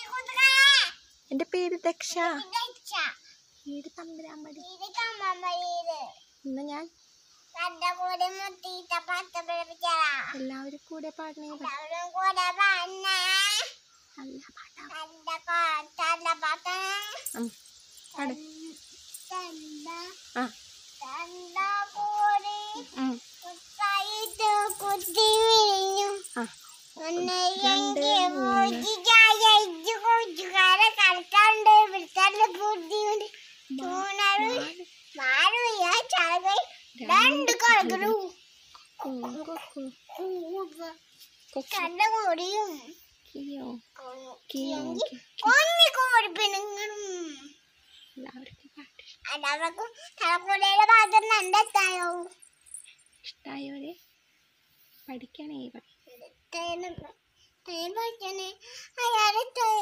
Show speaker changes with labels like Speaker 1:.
Speaker 1: എൻ്റെ പേര് ദക്ഷ വീട് തമ്പുരാമടി ഇന്ന് ഞാൻ എല്ലാവരും കൂടെ പാടണേ നല്ല പാട്ടാ ഉം, പാട് ആ ഉം, ആ രണ്ട് മൂന്ന് നാല്
Speaker 2: രണ്ട് കളകളും
Speaker 1: കൂ, കൊക്കു, കൊക്കു,
Speaker 2: കണ്ട കൊടിയും
Speaker 1: കിയോ, കിയോ, കി-
Speaker 2: കൊഞ്ഞി കോടി പെണ്ണുങ്ങളും
Speaker 1: എല്ലാവർക്കും പാട്ട്
Speaker 2: എല്ലാവർക്കും തലക്കുടയുടെ ഭാഗം കണ്ടെത്തായോ
Speaker 1: ഇഷ്ടമായോരെ പഠിക്കണേ പഠി
Speaker 2: തേനും തേൻ പഠിക്കണേ അയാളെ തേ